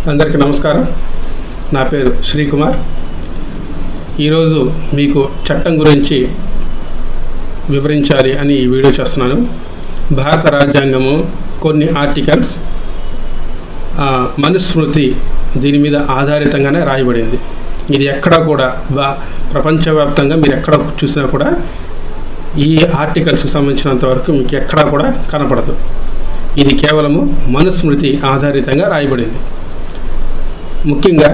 అందరికీ నమస్కారం నా పేరు శ్రీకుమార్ ఈరోజు మీకు చట్టం గురించి వివరించాలి అని ఈ వీడియో చేస్తున్నాను భారత రాజ్యాంగము కొన్ని ఆర్టికల్స్ ఆ, మనుస్మృతి దీని మీద ఆధారితంగానే రాయబడింది ఇది ఎక్కడా కూడా బా ప్రపంచవ్యాప్తంగా మీరు ఎక్కడ చూసినా కూడా ఈ ఆర్టికల్స్కి సంబంధించినంత వరకు మీకు ఎక్కడా కూడా కనపడదు ఇది కేవలము మనుస్మృతి ఆధారితంగా రాయబడింది ముఖ్యంగా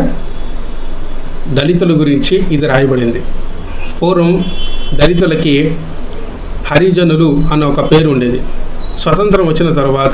దళితుల గురించి ఇది రాయబడింది పూర్వం దళితులకి హరిజనులు అన్న ఒక పేరు ఉండేది స్వతంత్రం వచ్చిన తర్వాత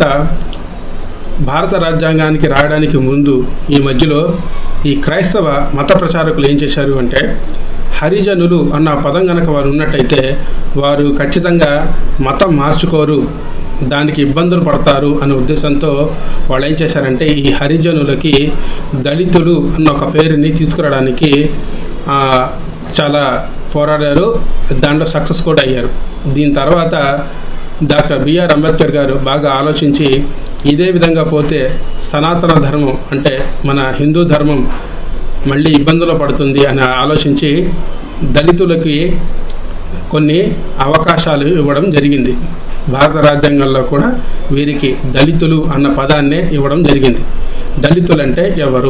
భారత రాజ్యాంగానికి రాయడానికి ముందు ఈ మధ్యలో ఈ క్రైస్తవ మత ప్రచారకులు ఏం చేశారు అంటే హరిజనులు అన్న పదం కనుక వారు ఉన్నట్టయితే వారు ఖచ్చితంగా మతం మార్చుకోరు దానికి ఇబ్బందులు పడతారు అనే ఉద్దేశంతో వాళ్ళు ఏం చేశారంటే ఈ హరిజనులకి దళితులు అన్న ఒక పేరుని తీసుకురావడానికి ఆ, చాలా పోరాడారు దాంట్లో సక్సెస్ కూడా అయ్యారు దీని తర్వాత డాక్టర్ బిఆర్ అంబేద్కర్ గారు బాగా ఆలోచించి ఇదే విధంగా పోతే సనాతన ధర్మం అంటే మన హిందూ ధర్మం మళ్ళీ ఇబ్బందులు పడుతుంది అని ఆలోచించి దళితులకి కొన్ని అవకాశాలు ఇవ్వడం జరిగింది భారత రాజ్యాంగంలో కూడా వీరికి దళితులు అన్న పదాన్నే ఇవ్వడం జరిగింది దళితులంటే ఎవరు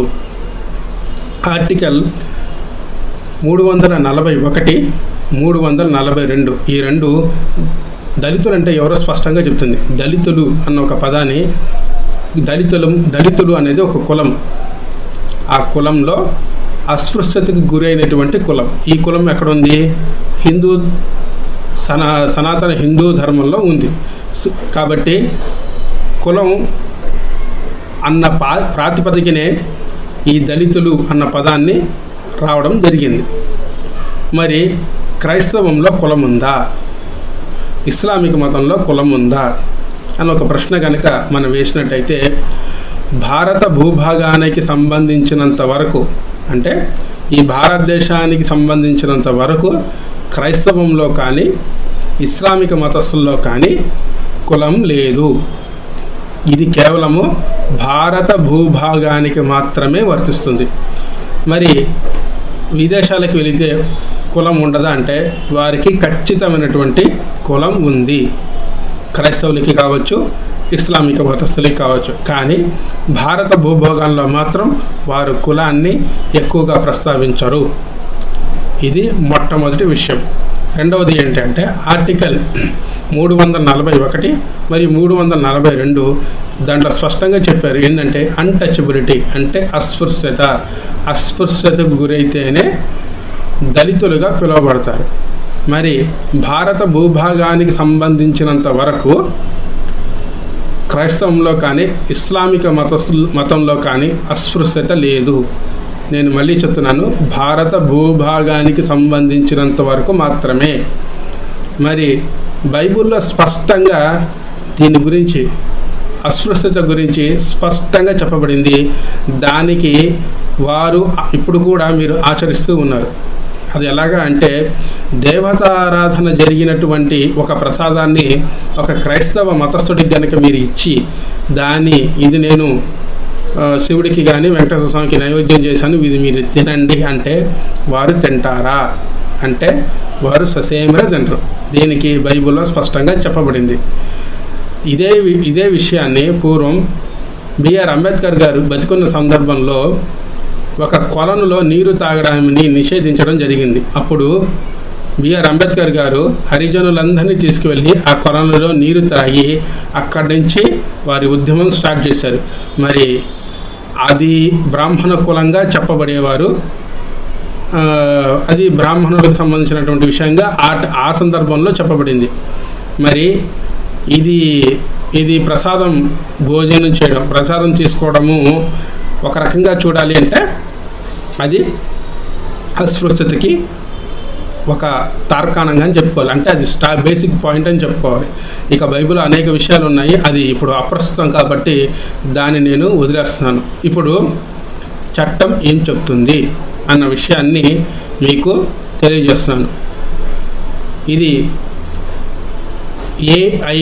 ఆర్టికల్ మూడు వందల నలభై ఒకటి మూడు వందల నలభై రెండు ఈ రెండు దళితులు అంటే ఎవరో స్పష్టంగా చెప్తుంది దళితులు అన్న ఒక పదాన్ని దళితులు దళితులు అనేది ఒక కులం ఆ కులంలో అస్పృశ్యతకు గురైనటువంటి కులం ఈ కులం ఎక్కడుంది హిందూ సనా సనాతన హిందూ ధర్మంలో ఉంది సు- కాబట్టి కులం అన్న పా ప్రాతిపదికనే ఈ దళితులు అన్న పదాన్ని రావడం జరిగింది మరి క్రైస్తవంలో కులం ఉందా ఇస్లామిక్ మతంలో కులం ఉందా అని ఒక ప్రశ్న కనుక మనం వేసినట్టయితే భారత భూభాగానికి సంబంధించినంత వరకు అంటే ఈ భారతదేశానికి సంబంధించినంత వరకు క్రైస్తవంలో కానీ ఇస్లామిక మతస్థుల్లో కానీ కులం లేదు ఇది కేవలము భారత భూభాగానికి మాత్రమే వర్తిస్తుంది మరి విదేశాలకు వెళితే కులం ఉండదా అంటే వారికి ఖచ్చితమైనటువంటి కులం ఉంది క్రైస్తవులకి కావచ్చు ఇస్లామిక మతస్థులకి కావచ్చు కానీ భారత భూభాగంలో మాత్రం వారు కులాన్ని ఎక్కువగా ప్రస్తావించరు ఇది మొట్టమొదటి విషయం రెండవది ఏంటంటే ఆర్టికల్ మూడు వందల నలభై ఒకటి మరియు మూడు వందల నలభై రెండు దాంట్లో స్పష్టంగా చెప్పారు ఏంటంటే అన్టచబిలిటీ అంటే అస్పృశ్యత అస్పృశ్యతకు గురైతేనే దళితులుగా పిలువబడతారు మరి భారత భూభాగానికి సంబంధించినంత వరకు క్రైస్తవంలో కానీ ఇస్లామిక మత మతంలో కానీ అస్పృశ్యత లేదు నేను మళ్ళీ చెప్తున్నాను భారత భూభాగానికి సంబంధించినంత వరకు మాత్రమే మరి బైబిల్లో స్పష్టంగా దీని గురించి అస్పృశ్యత గురించి స్పష్టంగా చెప్పబడింది దానికి వారు ఇప్పుడు కూడా మీరు ఆచరిస్తూ ఉన్నారు అది ఎలాగా అంటే దేవతారాధన జరిగినటువంటి ఒక ప్రసాదాన్ని ఒక క్రైస్తవ మతస్థుడికి గనుక మీరు ఇచ్చి దాన్ని ఇది నేను ఆ, శివుడికి కానీ వెంకటేశ్వర స్వామికి నైవేద్యం చేశాను ఇది మీరు తినండి అంటే వారు తింటారా అంటే వారు ససేమిరా తినరు దీనికి బైబిల్లో స్పష్టంగా చెప్పబడింది ఇదే వి- ఇదే విషయాన్ని పూర్వం బిఆర్ అంబేద్కర్ గారు బతికున్న సందర్భంలో ఒక కొలనులో నీరు తాగడాన్ని నిషేధించడం జరిగింది అప్పుడు బిఆర్ అంబేద్కర్ గారు హరిజనులందరినీ తీసుకువెళ్ళి ఆ కొలనులో నీరు తాగి అక్కడి నుంచి వారి ఉద్యమం స్టార్ట్ చేశారు మరి అది బ్రాహ్మణ కులంగా చెప్పబడేవారు ఆ, అది బ్రాహ్మణులకు సంబంధించినటువంటి విషయంగా ఆ ఆ సందర్భంలో చెప్పబడింది మరి ఇది ఇది ప్రసాదం భోజనం చేయడం ప్రసాదం తీసుకోవడము ఒక రకంగా చూడాలి అంటే అది అస్పృశ్యతకి ఒక తార్కాణంగా అని చెప్పుకోవాలి అంటే అది స్టా బేసిక్ పాయింట్ అని చెప్పుకోవాలి ఇక బైబిల్ అనేక విషయాలు ఉన్నాయి అది ఇప్పుడు అప్రస్తుతం కాబట్టి దాన్ని నేను వదిలేస్తున్నాను ఇప్పుడు చట్టం ఏం చెప్తుంది అన్న విషయాన్ని మీకు తెలియజేస్తున్నాను ఇది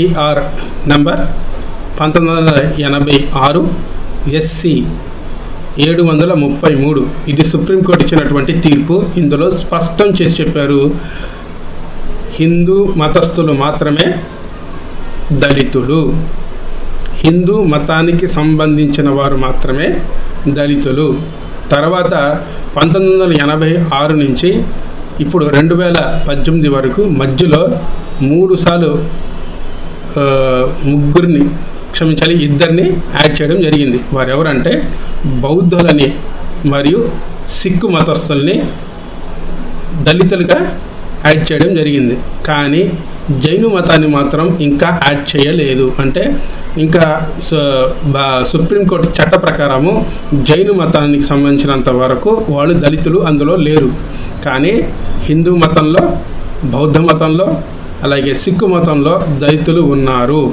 ఏఐఆర్ నంబర్ పంతొమ్మిది వందల ఎనభై ఆరు ఎస్సి ఏడు వందల ముప్పై మూడు ఇది సుప్రీంకోర్టు ఇచ్చినటువంటి తీర్పు ఇందులో స్పష్టం చేసి చెప్పారు హిందూ మతస్థులు మాత్రమే దళితులు హిందూ మతానికి సంబంధించిన వారు మాత్రమే దళితులు తర్వాత పంతొమ్మిది వందల ఎనభై ఆరు నుంచి ఇప్పుడు రెండు వేల పద్దెనిమిది వరకు మధ్యలో మూడు సార్లు ఆ, ముగ్గురిని క్షమించాలి ఇద్దరిని యాడ్ చేయడం జరిగింది వారు ఎవరంటే బౌద్ధులని మరియు సిక్కు మతస్థుల్ని దళితులుగా యాడ్ చేయడం జరిగింది కానీ జైను మతాన్ని మాత్రం ఇంకా యాడ్ చేయలేదు అంటే ఇంకా సు- బా- సుప్రీంకోర్టు చట్ట ప్రకారము జైను మతానికి సంబంధించినంత వరకు వాళ్ళు దళితులు అందులో లేరు కానీ హిందూ మతంలో బౌద్ధ మతంలో అలాగే సిక్కు మతంలో దళితులు ఉన్నారు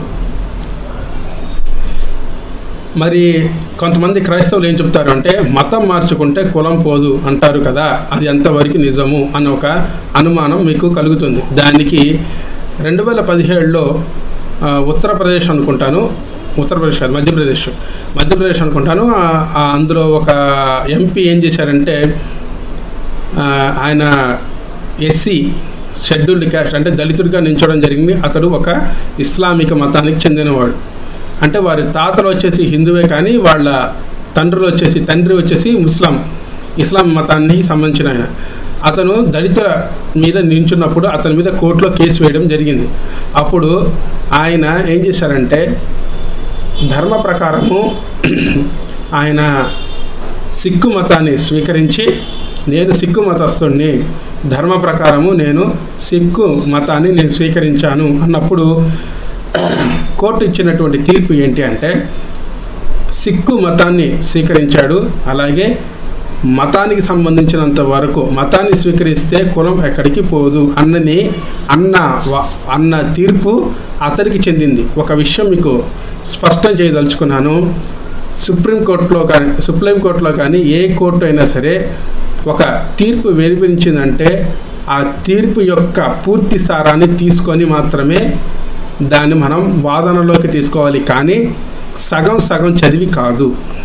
మరి కొంతమంది క్రైస్తవులు ఏం చెప్తారు అంటే మతం మార్చుకుంటే కులం పోదు అంటారు కదా అది ఎంతవరకు నిజము అన్న ఒక అనుమానం మీకు కలుగుతుంది దానికి రెండు వేల పదిహేడులో ఆ, ఉత్తరప్రదేశ్ అనుకుంటాను ఉత్తరప్రదేశ్ కాదు మధ్యప్రదేశ్ మధ్యప్రదేశ్ అనుకుంటాను ఆ- ఆ అందులో ఒక ఎంపీ ఏం చేశారంటే ఆ, ఆయన ఎస్సీ షెడ్యూల్డ్ క్యాస్ట్ అంటే దళితుడిగా నించోవడం జరిగింది అతడు ఒక ఇస్లామిక మతానికి చెందినవాడు అంటే వారి తాతలు వచ్చేసి హిందువే కానీ వాళ్ళ తండ్రులు వచ్చేసి తండ్రి వచ్చేసి ముస్లాం ఇస్లాం మతానికి సంబంధించిన ఆయన అతను దళితుల మీద నించున్నప్పుడు అతని మీద కోర్టులో కేసు వేయడం జరిగింది అప్పుడు ఆయన ఏం చేశారంటే ధర్మ ప్రకారము ఆయన సిక్కు మతాన్ని స్వీకరించి నేను సిక్కు మతస్థుడిని ధర్మ ప్రకారము నేను సిక్కు మతాన్ని నేను స్వీకరించాను అన్నప్పుడు కోర్టు ఇచ్చినటువంటి తీర్పు ఏంటి అంటే సిక్కు మతాన్ని స్వీకరించాడు అలాగే మతానికి సంబంధించినంత వరకు మతాన్ని స్వీకరిస్తే కులం ఎక్కడికి పోదు అన్నని అన్న వ- అన్న తీర్పు అతనికి చెందింది ఒక విషయం మీకు స్పష్టం చేయదలుచుకున్నాను సుప్రీంకోర్టులో కానీ సుప్రీంకోర్టులో కానీ ఏ కోర్టు అయినా సరే ఒక తీర్పు వెలువరించిందంటే ఆ తీర్పు యొక్క పూర్తి సారాన్ని తీసుకొని మాత్రమే దాన్ని మనం వాదనలోకి తీసుకోవాలి కానీ సగం సగం చదివి కాదు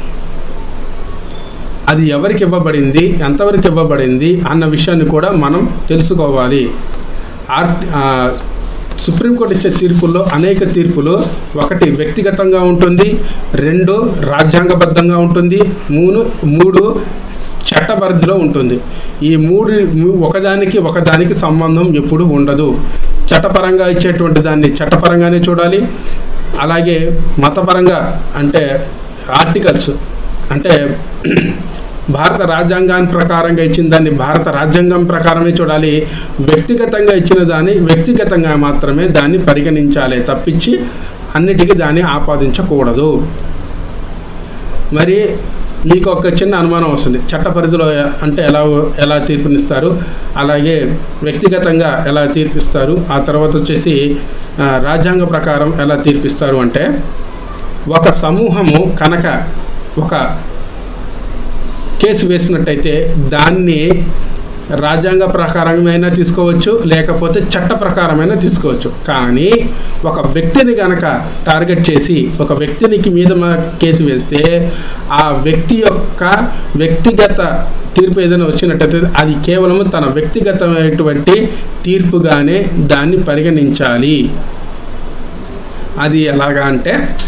అది ఎవరికి ఇవ్వబడింది ఎంతవరకు ఇవ్వబడింది అన్న విషయాన్ని కూడా మనం తెలుసుకోవాలి ఆర్ ఆ, సుప్రీంకోర్టు ఇచ్చే తీర్పుల్లో అనేక తీర్పులు ఒకటి వ్యక్తిగతంగా ఉంటుంది రెండు రాజ్యాంగబద్ధంగా ఉంటుంది మూడు మూడు చట్ట పరిధిలో ఉంటుంది ఈ మూడు మూ- ఒకదానికి ఒకదానికి సంబంధం ఎప్పుడు ఉండదు చట్టపరంగా ఇచ్చేటువంటి దాన్ని చట్టపరంగానే చూడాలి అలాగే మతపరంగా అంటే ఆర్టికల్స్ అంటే భారత రాజ్యాంగాన్ని ప్రకారంగా ఇచ్చిన దాన్ని భారత రాజ్యాంగం ప్రకారమే చూడాలి వ్యక్తిగతంగా ఇచ్చిన దాన్ని వ్యక్తిగతంగా మాత్రమే దాన్ని పరిగణించాలి తప్పించి అన్నిటికీ దాన్ని ఆపాదించకూడదు మరి మీకు ఒక చిన్న అనుమానం వస్తుంది చట్ట పరిధిలో అంటే ఎలా ఎలా తీర్పునిస్తారు అలాగే వ్యక్తిగతంగా ఎలా తీర్పిస్తారు ఆ తర్వాత వచ్చేసి ఆ, రాజ్యాంగ ప్రకారం ఎలా తీర్పిస్తారు అంటే ఒక సమూహము కనుక ఒక కేసు వేసినట్టయితే దాన్ని రాజ్యాంగ ప్రకారమైనా తీసుకోవచ్చు లేకపోతే చట్ట ప్రకారమైనా తీసుకోవచ్చు కానీ ఒక వ్యక్తిని గనక టార్గెట్ చేసి ఒక వ్యక్తినికి మీద మ- కేసు వేస్తే ఆ వ్యక్తి యొక్క వ్యక్తిగత తీర్పు ఏదైనా వచ్చినట్టయితే అది కేవలం తన వ్యక్తిగతమైనటువంటి తీర్పుగానే దాన్ని పరిగణించాలి అది ఎలాగా అంటే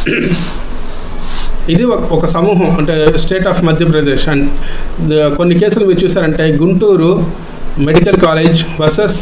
ఇది ఒక ఒక సమూహం అంటే state of Madhya Pradesh and the- కొన్ని కేసులు మీరు చూసారంటే Guntur medical college versus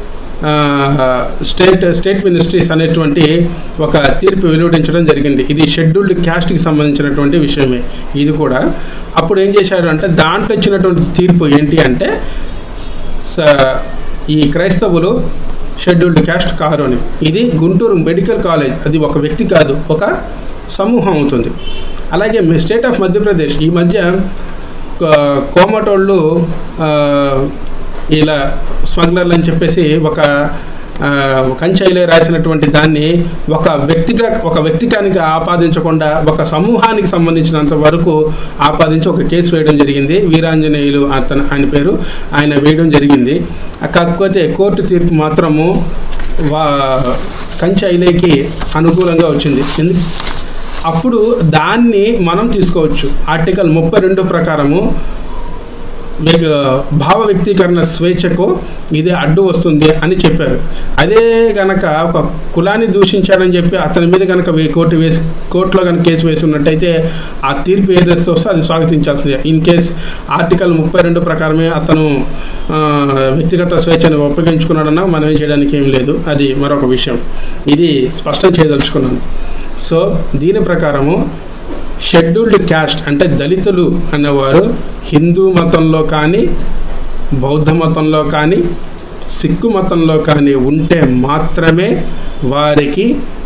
state state ministries అనేటువంటి ఒక తీర్పు వెలువడించడం జరిగింది ఇది షెడ్యూల్డ్ క్యాస్ట్కి సంబంధించినటువంటి విషయమే ఇది కూడా అప్పుడు ఏం చేశారు అంటే దాంట్లో ఇచ్చినటువంటి తీర్పు ఏంటి అంటే స- ఈ క్రైస్తవులు షెడ్యూల్డ్ క్యాస్ట్ కారు అని ఇది గుంటూరు మెడికల్ కాలేజ్ అది ఒక వ్యక్తి కాదు ఒక సమూహం అవుతుంది అలాగే మీ స్టేట్ ఆఫ్ మధ్యప్రదేశ్ ఈ మధ్య కో- కోమటోళ్ళు ఆ, ఇలా స్మగ్లర్లు అని చెప్పేసి ఒక ఆ, కంచైలే రాసినటువంటి దాన్ని ఒక వ్యక్తిగా ఒక వ్యక్తికానికి ఆపాదించకుండా ఒక సమూహానికి సంబంధించినంత వరకు ఆపాదించి ఒక కేసు వేయడం జరిగింది వీరాంజనేయులు అతను ఆయన పేరు ఆయన వేయడం జరిగింది కాకపోతే కోర్టు తీర్పు మాత్రము వా కంచైలేకి అనుకూలంగా వచ్చింది ఎందు అప్పుడు దాన్ని మనం తీసుకోవచ్చు ఆర్టికల్ ముప్పై రెండు ప్రకారము వ్యక్- భావ వ్యక్తీకరణ స్వేచ్ఛకు ఇది అడ్డు వస్తుంది అని చెప్పారు అదే గనక ఒక కులాన్ని దూషించాడని చెప్పి అతని మీద కనుక వే- కోర్టు వేసి కోర్టులో కనుక కేసు వేసి ఉన్నట్టయితే ఆ తీర్పు ఏదైతే వస్తే అది స్వాగతించాల్సిందే ఇన్ కేస్ ఆర్టికల్ ముప్పై రెండు ప్రకారమే అతను ఆ, వ్యక్తిగత స్వేచ్ఛను ఉపయోగించుకున్నాడన్నా మనం ఏం చేయడానికి ఏం లేదు అది మరొక విషయం ఇది స్పష్టం చేయదలుచుకున్నాను సో దీని ప్రకారము షెడ్యూల్డ్ క్యాస్ట్ అంటే దళితులు అనేవారు హిందూ మతంలో కానీ బౌద్ధ మతంలో కానీ సిక్కు మతంలో కానీ ఉంటే మాత్రమే వారికి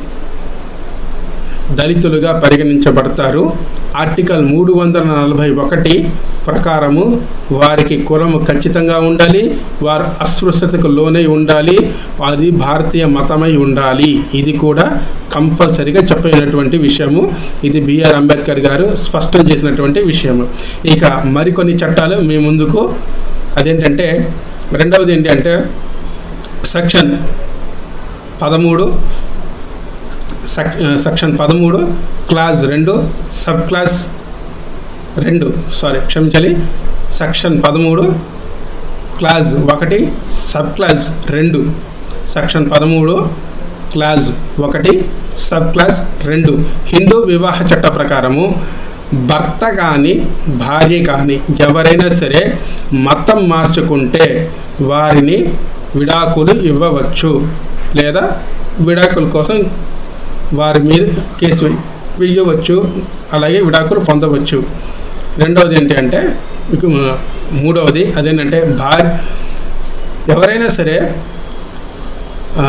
దళితులుగా పరిగణించబడతారు ఆర్టికల్ మూడు వందల నలభై ఒకటి ప్రకారము వారికి కులము ఖచ్చితంగా ఉండాలి వారు అస్పృశ్యతకు లోనై ఉండాలి అది భారతీయ మతమై ఉండాలి ఇది కూడా కంపల్సరిగా చెప్పినటువంటి విషయము ఇది బిఆర్ అంబేద్కర్ గారు స్పష్టం చేసినటువంటి విషయము ఇక మరికొన్ని చట్టాలు మీ ముందుకు అదేంటంటే రెండవది ఏంటి అంటే సెక్షన్ పదమూడు సెక్ సెక్షన్ పదమూడు క్లాస్ రెండు సబ్ క్లాస్ రెండు సారీ క్షమించాలి సెక్షన్ పదమూడు క్లాస్ ఒకటి సబ్ క్లాస్ రెండు సెక్షన్ పదమూడు క్లాస్ ఒకటి సబ్ క్లాస్ రెండు హిందూ వివాహ చట్ట ప్రకారము భర్త కానీ భార్య కానీ ఎవరైనా సరే మతం మార్చుకుంటే వారిని విడాకులు ఇవ్వవచ్చు లేదా విడాకుల కోసం వారి మీద కేసు వేయవచ్చు అలాగే విడాకులు పొందవచ్చు రెండవది ఏంటి అంటే ఇక మూడవది అదేంటంటే భార్య ఎవరైనా సరే ఆ,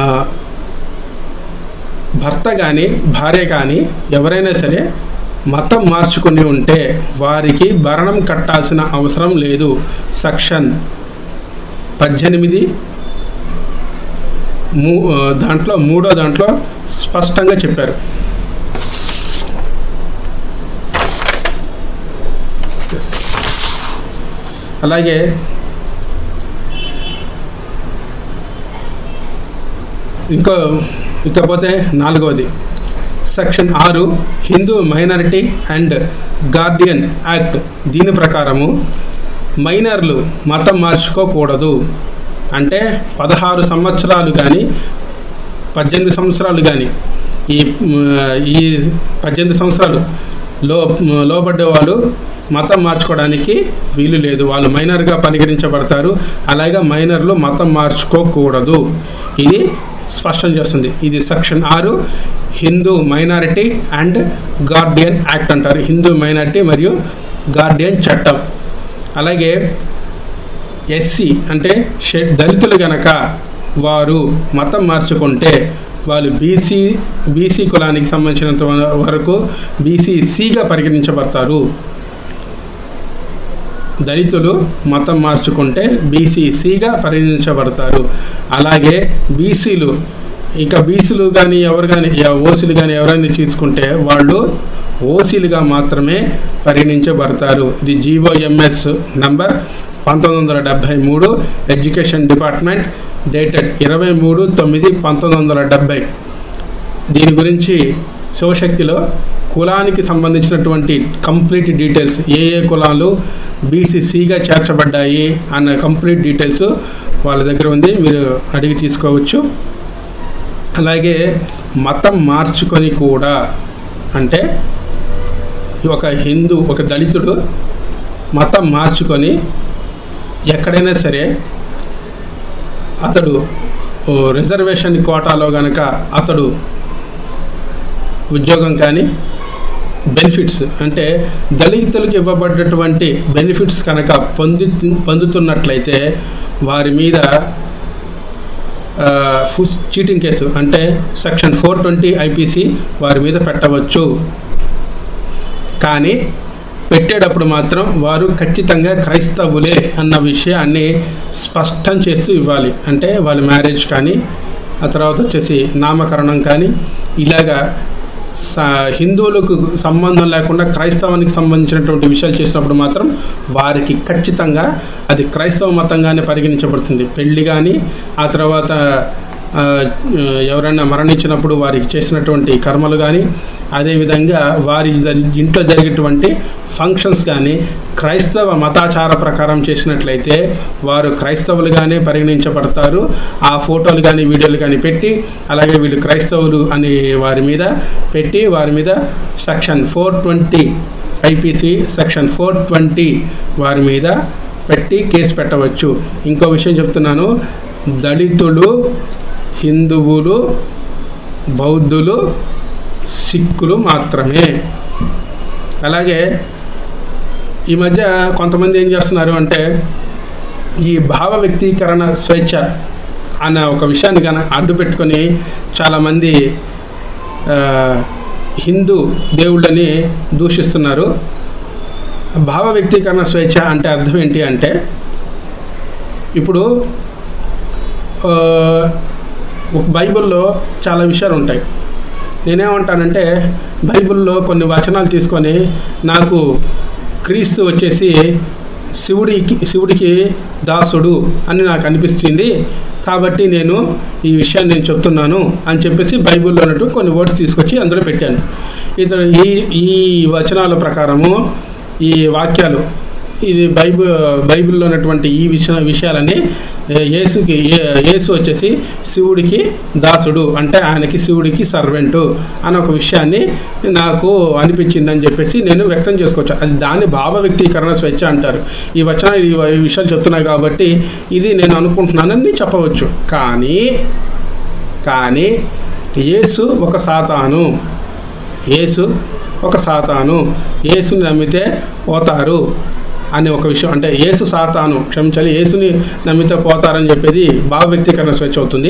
భర్త కానీ భార్య కానీ ఎవరైనా సరే మతం మార్చుకొని ఉంటే వారికి భరణం కట్టాల్సిన అవసరం లేదు సెక్షన్ పద్దెనిమిది మూ ఆ, దాంట్లో మూడో దాంట్లో స్పష్టంగా చెప్పారు Yes. అలాగే ఇంకో ఇకపోతే నాలుగవది సెక్షన్ ఆరు Hindu minority and guardian act దీని ప్రకారము మైనర్లు మతం మార్చుకోకూడదు అంటే పదహారు సంవత్సరాలు కానీ పద్దెనిమిది సంవత్సరాలు కానీ ఈ మ్, ఈ పద్దెనిమిది సంవత్సరాలు లో లోబడ్డే వాళ్ళు మతం మార్చుకోవడానికి వీలు లేదు వాళ్ళు మైనర్గా పరిగణించబడతారు అలాగే మైనర్లు మతం మార్చుకోకూడదు ఇది స్పష్టం చేస్తుంది ఇది సెక్షన్ ఆరు Hindu minority and guardian act అంటారు హిందూ మైనారిటీ మరియు గార్డియన్ చట్టం అలాగే ఎస్సీ అంటే షెడ్ దళితులు గనక వారు మతం మార్చుకుంటే వాళ్ళు బీసీ బీసీ కులానికి సంబంధించినంత వ- వరకు బీసీసీగా పరిగణించబడతారు దళితులు మతం మార్చుకుంటే బీసీసీగా పరిగణించబడతారు అలాగే బీసీలు ఇంకా బీసీలు కానీ ఎవరు కానీ ఓసీలు కానీ ఎవరైనా తీసుకుంటే వాళ్ళు ఓసీలుగా మాత్రమే పరిగణించబడతారు ఇది జీవోఎంఎస్ నంబర్ పంతొమ్మిది వందల డెబ్భై మూడు ఎడ్యుకేషన్ డిపార్ట్మెంట్ డేటెడ్ ఇరవై మూడు తొమ్మిది పంతొమ్మిది వందల డెబ్భై దీని గురించి శివశక్తిలో కులానికి సంబంధించినటువంటి కంప్లీట్ డీటెయిల్స్ ఏ ఏ కులాలు బీసీసీగా చేర్చబడ్డాయి అన్న కంప్లీట్ డీటెయిల్స్ వాళ్ళ దగ్గర ఉంది మీరు అడిగి తీసుకోవచ్చు అలాగే మతం మార్చుకొని కూడా అంటే ఒక హిందూ ఒక దళితుడు మతం మార్చుకొని ఎక్కడైనా సరే అతడు ఓ రిజర్వేషన్ కోటాలో గనక అతడు ఉద్యోగం కానీ బెనిఫిట్స్ అంటే దళితులకు ఇవ్వబడ్డటువంటి బెనిఫిట్స్ కనుక పొంది పొందుతున్నట్లయితే వారి మీద చీటింగ్ కేసు అంటే సెక్షన్ ఫోర్ ట్వంటీ ఐపీసీ వారి మీద పెట్టవచ్చు కానీ పెట్టేటప్పుడు మాత్రం వారు ఖచ్చితంగా క్రైస్తవులే అన్న విషయాన్ని స్పష్టం చేస్తూ ఇవ్వాలి అంటే వాళ్ళ మ్యారేజ్ కానీ ఆ తర్వాత వచ్చేసి నామకరణం కానీ ఇలాగా స హిందువులకు సంబంధం లేకుండా క్రైస్తవానికి సంబంధించినటువంటి విషయాలు చేసినప్పుడు మాత్రం వారికి ఖచ్చితంగా అది క్రైస్తవ మతంగానే పరిగణించబడుతుంది పెళ్లి కానీ ఆ తర్వాత ఆ, ఎవరైనా మరణించినప్పుడు వారికి చేసినటువంటి కర్మలు కానీ అదేవిధంగా వారి జరి- ఇంట్లో జరిగేటువంటి ఫంక్షన్స్ కానీ క్రైస్తవ మతాచార ప్రకారం చేసినట్లయితే వారు క్రైస్తవులుగానే పరిగణించబడతారు ఆ ఫోటోలు కానీ వీడియోలు కానీ పెట్టి అలాగే వీళ్ళు క్రైస్తవులు అని వారి మీద పెట్టి వారి మీద section four twenty IPC section four twenty వారి మీద పెట్టి కేసు పెట్టవచ్చు ఇంకో విషయం చెప్తున్నాను దళితులు హిందువులు బౌద్ధులు సిక్కులు మాత్రమే అలాగే ఈ మధ్య కొంతమంది ఏం చేస్తున్నారు అంటే ఈ భావ వ్యక్తీకరణ స్వేచ్ఛ అన్న ఒక విషయాన్ని కన అడ్డు పెట్టుకొని చాలామంది ఆ, హిందూ దేవుళ్ళని దూషిస్తున్నారు భావ వ్యక్తీకరణ స్వేచ్ఛ అంటే అర్థం ఏంటి అంటే ఇప్పుడు ఆ, ఒక బైబిల్లో చాలా విషయాలు ఉంటాయి నేనేమంటానంటే బైబిల్లో కొన్ని వచనాలు తీసుకొని నాకు క్రీస్తు వచ్చేసి శివుడికి శివుడికి దాసుడు అని నాకు అనిపిస్తుంది కాబట్టి నేను ఈ విషయాన్ని నేను చెప్తున్నాను అని చెప్పేసి బైబిల్లో ఉన్నట్టు కొన్ని వర్డ్స్ తీసుకొచ్చి అందులో పెట్టాను ఇతడు ఈ ఈ వచనాల ప్రకారము ఈ వాక్యాలు ఇది బైబిల్ బైబిల్లో ఉన్నటువంటి ఈ విషయ విషయాలని ఏ, యేసుకి ఏ- యేసు వచ్చేసి శివుడికి దాసుడు అంటే ఆయనకి శివుడికి సర్వెంటు అని ఒక విషయాన్ని నాకు అనిపించిందని చెప్పేసి నేను వ్యక్తం చేసుకోవచ్చు అది దాన్ని భావ వ్యక్తీకరణ స్వేచ్ఛ అంటారు ఈ వచన ఈ ఈ విషయాలు చెప్తున్నాయి కాబట్టి ఇది నేను అనుకుంటున్నానని చెప్పవచ్చు కానీ కానీ యేసు ఒక సాతాను యేసు ఒక సాతాను యేసుని నమ్మితే పోతారు అనే ఒక విషయం అంటే యేసు సాతాను క్షమించాలి యేసుని నమ్మితే పోతారని చెప్పేది భావ వ్యక్తీకరణ స్వేచ్ఛ అవుతుంది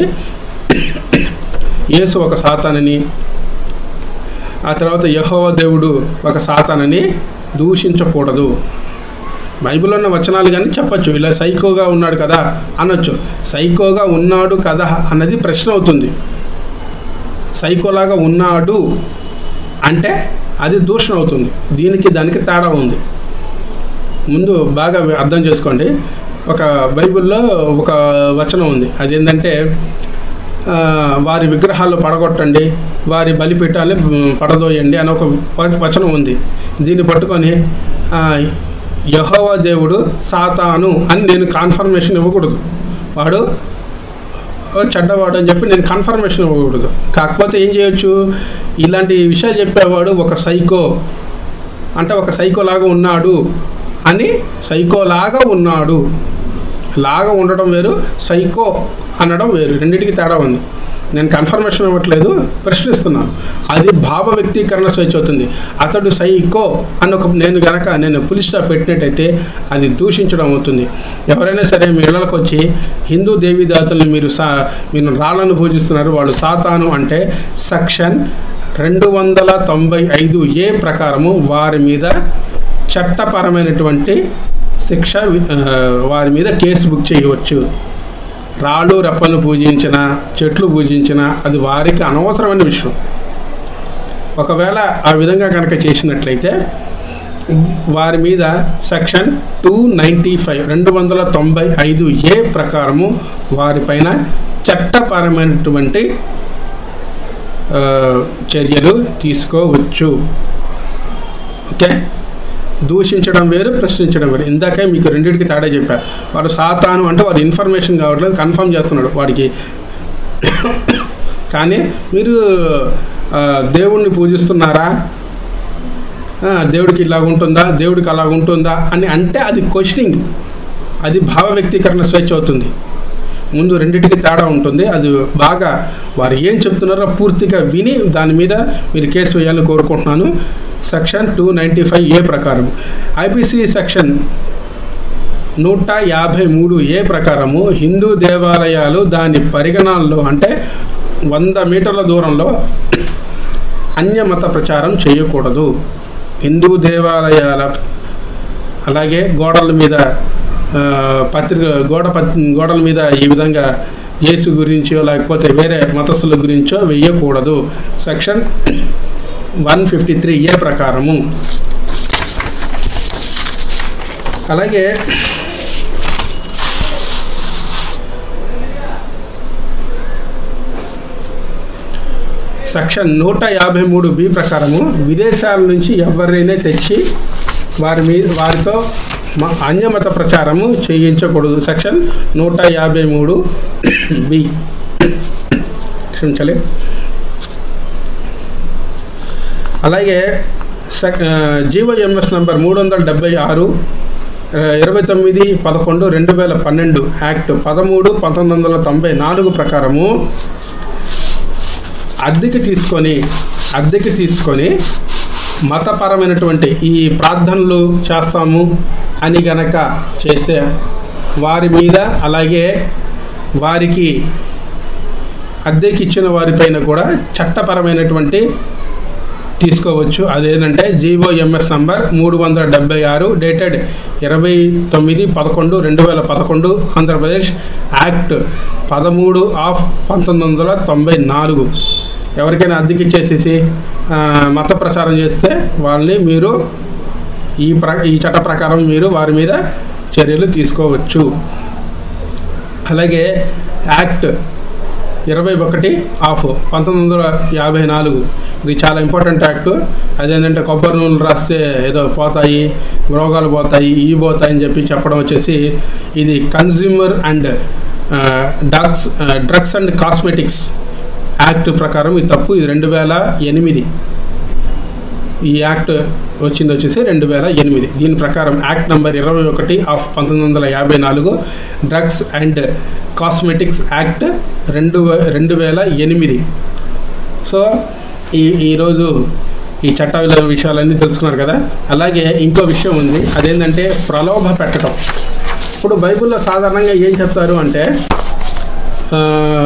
యేసు ఒక సాతానని ఆ తర్వాత యెహోవా దేవుడు ఒక సాతానని దూషించకూడదు బైబిల్లో ఉన్న వచనాలు కానీ చెప్పచ్చు ఇలా సైకోగా ఉన్నాడు కదా అనొచ్చు సైకోగా ఉన్నాడు కదా అన్నది ప్రశ్న అవుతుంది సైకోలాగా ఉన్నాడు అంటే అది దూషణ అవుతుంది దీనికి దానికి తేడా ఉంది ముందు బాగా అర్థం చేసుకోండి ఒక బైబిల్లో ఒక వచనం ఉంది అదేంటంటే ఆ, వారి విగ్రహాలు పడగొట్టండి వారి బలిపీఠాలు మ్, పడదోయండి అని ఒక వ- వచనం ఉంది దీన్ని పట్టుకొని ఆ, యెహోవా దేవుడు సాతాను అని నేను కన్ఫర్మేషన్ ఇవ్వకూడదు వాడు ఓ చెడ్డవాడు అని చెప్పి నేను కన్ఫర్మేషన్ ఇవ్వకూడదు కాకపోతే ఏం చేయొచ్చు ఇలాంటి విషయాలు చెప్పేవాడు ఒక సైకో అంటే ఒక సైకోలాగా ఉన్నాడు అని సైకోలాగా ఉన్నాడు లాగా ఉండడం వేరు సైకో అనడం వేరు రెండింటికి తేడా ఉంది నేను కన్ఫర్మేషన్ ఇవ్వట్లేదు ప్రశ్నిస్తున్నాను అది భావ వ్యక్తీకరణ స్వేచ్ఛ అవుతుంది అతడు సైకో అని ఒక నేను గనక నేను పులిస్ స్టాప్ పెట్టినట్టయితే అది దూషించడం అవుతుంది ఎవరైనా సరే మీ ఇళ్ళకి వచ్చి హిందూ దేవీదాతల్ని మీరు సా మీరు రాళ్ళను పూజిస్తున్నారు వాళ్ళు సాతాను అంటే సెక్షన్ రెండు వందల తొంభై ఐదు ఏ ప్రకారము వారి మీద చట్టపరమైనటువంటి శిక్ష వి- ఆ, వారి మీద కేసు బుక్ చేయవచ్చు రాళ్ళు రెప్పలను పూజించిన చెట్లు పూజించిన అది వారికి అనవసరమైన విషయం ఒకవేళ ఆ విధంగా కనుక చేసినట్లయితే వారి మీద సెక్షన్ టూ నైంటీ ఫైవ్ రెండు వందల తొంభై ఐదు ఏ ప్రకారము వారిపైన చట్టపరమైనటువంటి ఆ, చర్యలు తీసుకోవచ్చు ఓకే దూషించడం వేరు ప్రశ్నించడం వేరు ఇందాకే మీకు రెండింటికి తేడా చెప్పారు వాడు సాతాను అంటే వాడు ఇన్ఫర్మేషన్ కావట్లేదు కన్ఫర్మ్ చేస్తున్నాడు వాడికి కానీ మీరు ఆ, దేవుణ్ణి పూజిస్తున్నారా ఆ, దేవుడికి ఇలాగ ఉంటుందా దేవుడికి అలాగ ఉంటుందా అని అంటే అది క్వశ్చనింగ్ అది భావ వ్యక్తీకరణ స్వేచ్ఛ అవుతుంది ముందు రెండింటికి తేడా ఉంటుంది అది బాగా వారు ఏం చెప్తున్నారో పూర్తిగా విని దాని మీద మీరు కేసు వేయాలని కోరుకుంటున్నాను section two ninety five A ప్రకారం ఐపీసీ సెక్షన్ నూట యాభై మూడు ఏ ప్రకారము హిందూ దేవాలయాలు దాని పరిగణనలో అంటే వంద మీటర్ల దూరంలో అన్యమత ప్రచారం చేయకూడదు హిందూ దేవాలయాల అలాగే గోడల మీద ఆ, పత్రిక గోడ పత్ గోడల మీద ఈ విధంగా యేసు గురించో లేకపోతే వేరే మతస్థుల గురించో వెయ్యకూడదు section one fifty three A ప్రకారము అలాగే సెక్షన్ నూట యాభై మూడు బి ప్రకారము విదేశాల నుంచి ఎవరినైనా తెచ్చి వారి మీద వారితో మ- అన్యమత ప్రచారము చేయించకూడదు సెక్షన్ నూట యాభై మూడు బి క్షమించాలి అలాగే సెక్ జీవోఎంఎస్ నంబర్ మూడు వందల డెబ్బై ఆరు ఆ, ఇరవై తొమ్మిది పదకొండు రెండు వేల పన్నెండు యాక్ట్ పదమూడు పంతొమ్మిది వందల తొంభై నాలుగు ప్రకారము అద్దెకి తీసుకొని అద్దెకి తీసుకొని మతపరమైనటువంటి ఈ ప్రార్థనలు చేస్తాము అని గనక చేస్తే వారి మీద అలాగే వారికి అద్దెకి ఇచ్చిన వారిపైన కూడా చట్టపరమైనటువంటి తీసుకోవచ్చు అదేంటంటే జీవోఎంఎస్ నంబర్ మూడు వందల డెబ్బై ఆరు డేటెడ్ ఇరవై తొమ్మిది పదకొండు రెండు వేల పదకొండు ఆంధ్రప్రదేశ్ యాక్ట్ పదమూడు ఆఫ్ పంతొమ్మిది వందల తొంభై నాలుగు ఎవరికైనా అద్దెకిచ్చేసేసి ఆ, మత ప్రచారం చేస్తే వాళ్ళని మీరు ఈ ప్ర ఈ చట్ట ప్రకారం మీరు వారి మీద చర్యలు తీసుకోవచ్చు అలాగే యాక్ట్ ఇరవై ఒకటి ఆఫ్ పంతొమ్మిది వందల యాభై నాలుగు ఇది చాలా ఇంపార్టెంట్ యాక్ట్ అదేంటంటే కొబ్బరి నూనెలు రాస్తే ఏదో పోతాయి రోగాలు పోతాయి ఇవి పోతాయి అని చెప్పి చెప్పడం వచ్చేసి ఇది consumer and drugs drugs and cosmetics act ప్రకారం ఇది తప్పు ఇది రెండు వేల ఎనిమిది ఈ యాక్ట్ వచ్చింది వచ్చేసి రెండు వేల ఎనిమిది దీని ప్రకారం యాక్ట్ నంబర్ ఇరవై ఒకటి ఆఫ్ పంతొమ్మిది వందల యాభై నాలుగు డ్రగ్స్ అండ్ కాస్మెటిక్స్ యాక్ట్ రెండు వే- రెండు వేల ఎనిమిది సో ఈ ఈరోజు ఈ చట్ట విలువ విషయాలన్నీ తెలుసుకున్నారు కదా అలాగే ఇంకో విషయం ఉంది అదేంటంటే ప్రలోభ పెట్టడం ఇప్పుడు బైబిల్లో సాధారణంగా ఏం చెప్తారు అంటే ఆ,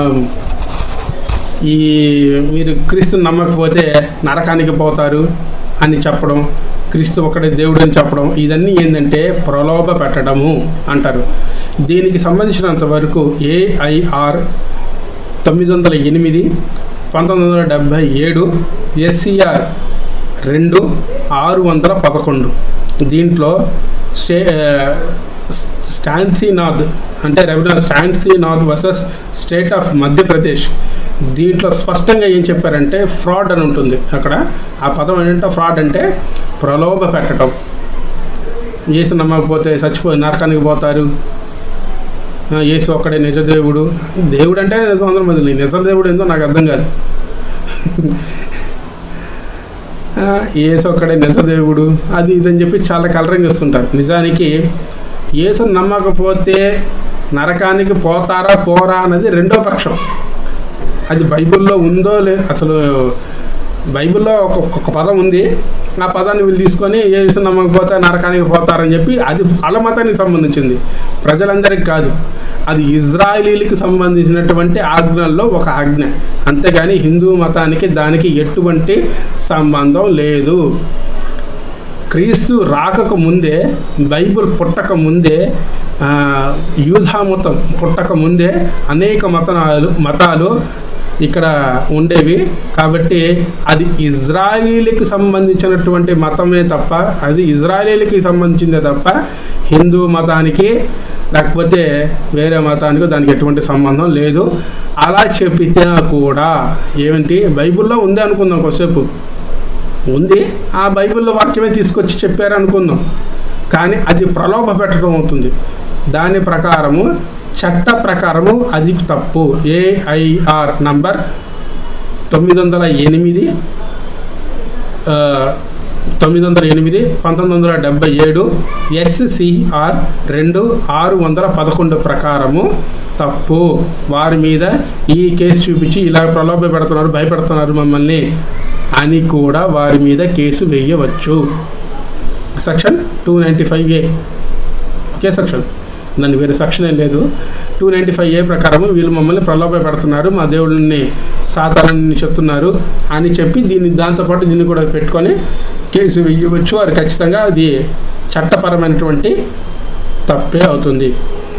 ఈ మీరు క్రీస్తుని నమ్మకపోతే నరకానికి పోతారు అని చెప్పడం క్రీస్తు ఒకడే దేవుడు అని చెప్పడం ఇదన్నీ ఏంటంటే ప్రలోభ పెట్టడము అంటారు దీనికి సంబంధించినంత వరకు ఏఐఆర్ తొమ్మిది వందల ఎనిమిది పంతొమ్మిది వందల డెబ్భై ఏడు ఎస్సిఆర్ రెండు ఆరు వందల పదకొండు దీంట్లో స్టే స్టాన్సీనాథ్ అంటే revenue Stanislaus versus state of Madhya Pradesh దీంట్లో స్పష్టంగా ఏం చెప్పారంటే ఫ్రాడ్ అని ఉంటుంది అక్కడ ఆ పదం ఏంటంటే ఫ్రాడ్ అంటే ప్రలోభ పెట్టడం ఏసు నమ్మకపోతే చచ్చిపోయి నరకానికి పోతారు ఆ, యేసు ఒక్కడే నిజ దేవుడు దేవుడు అంటే నిజం అందరం మంది నిజ దేవుడు ఏందో నాకు అర్థం కాదు ఆ, యేసు ఒక్కడే నిజ దేవుడు అది ఇదని చెప్పి చాలా కలరింగ్ ఇస్తుంటారు నిజానికి యేసు నమ్మకపోతే నరకానికి పోతారా పోరా అన్నది రెండో పక్షం అది బైబిల్లో ఉందో లే అసలు బైబిల్లో ఒక ఒక పదం ఉంది ఆ పదాన్ని వీళ్ళు తీసుకొని ఏ విషయం నమ్మకపోతే నరకానికి పోతారని చెప్పి అది వాళ్ళ మతానికి సంబంధించింది ప్రజలందరికీ కాదు అది ఇజ్రాయిలీలకు సంబంధించినటువంటి ఆజ్ఞల్లో ఒక ఆజ్ఞ అంతేగాని హిందూ మతానికి దానికి ఎటువంటి సంబంధం లేదు క్రీస్తు రాకక ముందే బైబిల్ పుట్టక ముందే ఆ, యూదా మతం పుట్టక ముందే అనేక మతాలు మతాలు ఇక్కడ ఉండేవి కాబట్టి అది ఇజ్రాయిలీకి సంబంధించినటువంటి మతమే తప్ప అది ఇజ్రాయిలీకి సంబంధించిందే తప్ప హిందూ మతానికి లేకపోతే వేరే మతానికి దానికి ఎటువంటి సంబంధం లేదు అలా చెప్పితే కూడా ఏమిటి బైబిల్లో ఉంది అనుకుందాం కొద్దిసేపు ఉంది ఆ బైబిల్లో వాక్యమే తీసుకొచ్చి చెప్పారు అనుకుందాం కానీ అది ప్రలోభ పెట్టడం అవుతుంది దాని ప్రకారము చట్ట ప్రకారము అది తప్పు ఏఐఆర్ నంబర్ తొమ్మిది వందల ఎనిమిది ఆ, తొమ్మిది వందల ఎనిమిది పంతొమ్మిది వందల డెబ్బై ఏడు ఎస్సిఆర్ రెండు ఆరు వందల పదకొండు ప్రకారము తప్పు వారి మీద ఈ కేసు చూపించి ఇలా ప్రలోభ పెడుతున్నారు భయపెడుతున్నారు మమ్మల్ని అని కూడా వారి మీద కేసు వేయవచ్చు section two ninety five A ఒకే సెక్షన్ దాని వేరే సెక్షన్ ఏం లేదు టూ నైంటీ ఫైవ్ ఏ ప్రకారం వీళ్ళు మమ్మల్ని ప్రలోభ పెడుతున్నారు మా దేవుడిని సాతానని చెప్తున్నారు అని చెప్పి దీన్ని దాంతోపాటు దీన్ని కూడా పెట్టుకొని కేసు వేయవచ్చు వారు ఖచ్చితంగా అది చట్టపరమైనటువంటి తప్పే అవుతుంది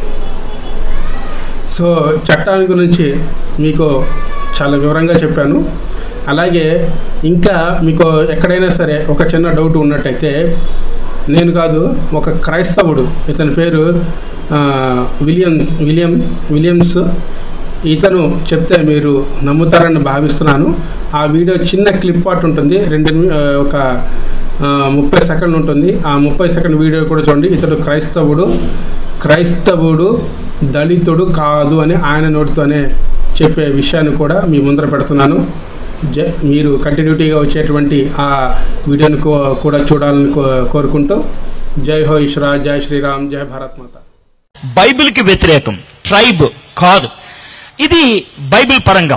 సో చట్టాన్ని గురించి మీకు చాలా వివరంగా చెప్పాను అలాగే ఇంకా మీకు ఎక్కడైనా సరే ఒక చిన్న డౌట్ ఉన్నట్టయితే నేను కాదు ఒక క్రైస్తవుడు ఇతని పేరు ఆ, విలియమ్స్ విలియం విలియమ్స్ ఇతను చెప్తే మీరు నమ్ముతారని భావిస్తున్నాను ఆ వీడియో చిన్న క్లిప్ పార్ట్ ఉంటుంది రెండు నిమి- ఆ, ఒక ఆ, ముప్పై సెకండ్ ఉంటుంది ఆ ముప్పై సెకండ్ వీడియో కూడా చూడండి ఇతడు క్రైస్తవుడు క్రైస్తవుడు దళితుడు కాదు అని ఆయన నోటితోనే చెప్పే విషయాన్ని కూడా మీ ముందర పెడుతున్నాను జ మీరు కంటిన్యూటీగా వచ్చేటువంటి ఆ వీడియోని కూ- కూడా చూడాలని కో- కోరుకుంటూ జై హో ఈశ్వర జై శ్రీరామ్ జై భారత్ మాత బైబిల్కి వ్యతిరేకం ట్రైబ్ కాదు ఇది బైబిల్ పరంగా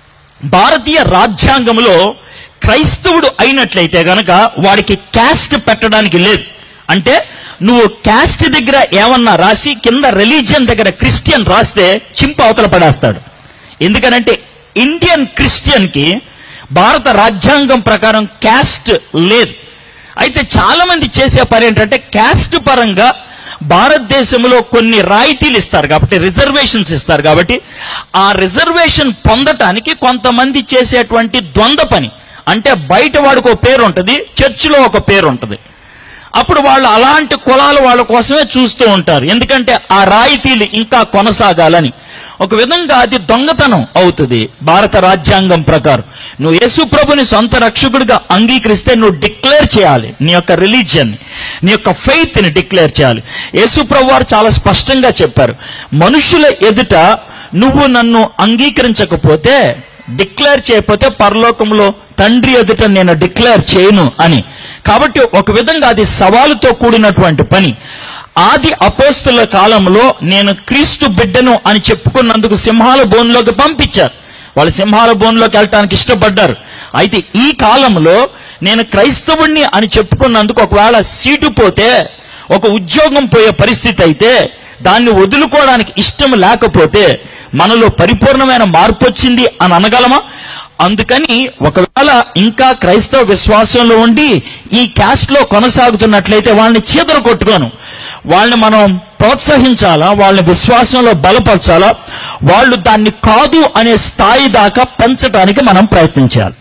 భారతీయ రాజ్యాంగంలో క్రైస్తవుడు అయినట్లయితే గనక వాడికి క్యాస్ట్ పెట్టడానికి లేదు అంటే నువ్వు క్యాస్ట్ దగ్గర ఏమన్నా రాసి కింద రిలీజియన్ దగ్గర క్రిస్టియన్ రాస్తే చింపు అవతల పడేస్తాడు ఎందుకనంటే ఇండియన్ క్రిస్టియన్ కి భారత రాజ్యాంగం ప్రకారం క్యాస్ట్ లేదు అయితే చాలా మంది చేసే పని ఏంటంటే క్యాస్ట్ పరంగా భారతదేశంలో కొన్ని రాయితీలు ఇస్తారు కాబట్టి రిజర్వేషన్స్ ఇస్తారు కాబట్టి ఆ రిజర్వేషన్ పొందటానికి కొంతమంది చేసేటువంటి ద్వంద్వ పని అంటే బయట వాడికి ఒక పేరు ఉంటుంది చర్చిలో ఒక పేరు ఉంటుంది అప్పుడు వాళ్ళు అలాంటి కులాలు వాళ్ళ కోసమే చూస్తూ ఉంటారు ఎందుకంటే ఆ రాయితీలు ఇంకా కొనసాగాలని ఒక విధంగా అది దొంగతనం అవుతుంది భారత రాజ్యాంగం ప్రకారం నువ్వు యేసు ప్రభుని సొంత రక్షకుడిగా అంగీకరిస్తే నువ్వు డిక్లేర్ చేయాలి నీ యొక్క రిలీజియన్ నీ యొక్క ఫెయిత్ ని డిక్లేర్ చేయాలి యేసు ప్రభు వారు చాలా స్పష్టంగా చెప్పారు మనుషుల ఎదుట నువ్వు నన్ను అంగీకరించకపోతే డిక్లేర్ చేయకపోతే పరలోకంలో తండ్రి ఎదుట నేను డిక్లేర్ చేయను అని కాబట్టి ఒక విధంగా అది సవాలుతో కూడినటువంటి పని ఆది అపోస్తుల కాలంలో నేను క్రీస్తు బిడ్డను అని చెప్పుకున్నందుకు సింహాల బోన్లోకి పంపించారు వాళ్ళు సింహాల బోన్లోకి వెళ్ళటానికి ఇష్టపడ్డారు అయితే ఈ కాలంలో నేను క్రైస్తవుణ్ణి అని చెప్పుకున్నందుకు ఒకవేళ సీటు పోతే ఒక ఉద్యోగం పోయే పరిస్థితి అయితే దాన్ని వదులుకోవడానికి ఇష్టం లేకపోతే మనలో పరిపూర్ణమైన మార్పు వచ్చింది అని అనగలమా అందుకని ఒకవేళ ఇంకా క్రైస్తవ విశ్వాసంలో ఉండి ఈ క్యాస్ట్ లో కొనసాగుతున్నట్లయితే వాళ్ళని చీదర కొట్టుకోను వాళ్ళని మనం ప్రోత్సహించాలా వాళ్ళని విశ్వాసంలో బలపరచాలా వాళ్ళు దాన్ని కాదు అనే స్థాయి దాకా పెంచడానికి మనం ప్రయత్నించాలి